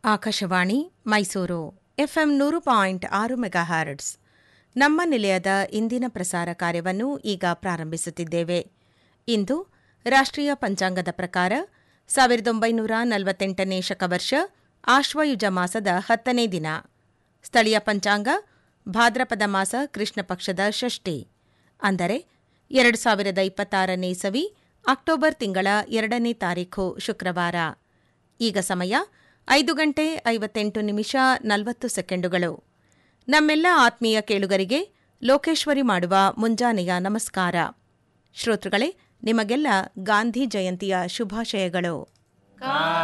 Akashvani Mysuru FM ನೂರು point ಆರು megahertz ನಮ್ಮ ನಿಲಯದ ಇಂದಿನ ಪ್ರಸಾರ ಕಾರ್ಯವನ್ನು ಈಗ ಪ್ರಾರಂಭಿಸುತ್ತಿದ್ದೇವೆ ಇಂದು ರಾಷ್ಟ್ರೀಯ ಪಂಚಾಂಗದ ಪ್ರಕಾರ ಸಾವಿರದ ಒಂಬೈನೂರ ನಲವತ್ತೆಂಟನೇ ಶಕವರ್ಷ ಆಶ್ವಯುಜ ಮಾಸದ ಹತ್ತನೇ ದಿನ ಸ್ಥಳೀಯ ಪಂಚಾಂಗ ಭಾದ್ರಪದ ಮಾಸ ಕೃಷ್ಣ ಪಕ್ಷದ ಷಷ್ಠಿ ಅಂದರೆ ಎರಡು ಸಾವಿರದ ಇಪ್ಪತ್ತಾರನೇ ಇಸವಿ ಅಕ್ಟೋಬರ್ ತಿಂಗಳ ಎರಡನೇ ತಾರೀಖು ಶುಕ್ರವಾರ ಈಗ ಸಮಯ ಐದು ಗಂಟೆ ಐವತ್ತೆಂಟು ನಿಮಿಷ ನಲವತ್ತು ಸೆಕೆಂಡುಗಳು ನಮ್ಮೆಲ್ಲ ಆತ್ಮೀಯ ಕೇಳುಗರಿಗೆ ಲೋಕೇಶ್ವರಿ ಮಾಡುವ ಮುಂಜಾನೆಯ ನಮಸ್ಕಾರ ಶ್ರೋತೃಗಳೇ ನಿಮಗೆಲ್ಲ ಗಾಂಧಿ ಜಯಂತಿಯ ಶುಭಾಶಯಗಳು